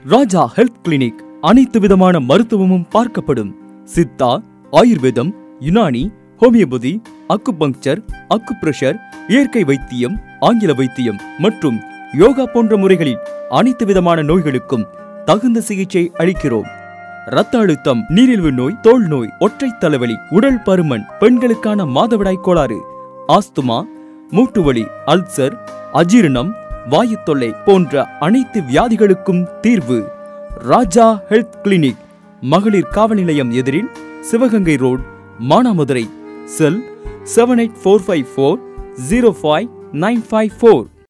ராஜா health clinic அனைத்து விதமான மருத்துவமும் பார்க்கப்படும் சித்தா ஆயுர்வேதம் யுனானி ஹோமியோபதி அக்குபங்க்சர் அக்குப்ரெஷர் இயற்கை வைத்தியம் ஆங்கில வைத்தியம் மற்றும் யோகா போன்ற முறைகளில் அனைத்து விதமான நோய்களுக்கும் தகுந்த சிகிச்சை அளிக்கிறோம் இரத்த அழுத்தம் நீரிழிவு நோய் தோல் நோய் ஒற்றை தலைவலி உடல் பருமன் பெண்களுக்கான மாதவிடாய் கோளாறு ஆஸ்துமா மூட்டுவலி அல்சர் அஜீரணம் வாயு தொல்லை போன்ற அனைத்து வியாதிகளுக்கும் தீர்வு ராஜா ஹெல்த் கிளினிக் மகளிர் காவல் நிலையம் எதிரில் Sivaganga road Manamadurai cell seven eight four five four zero five nine five four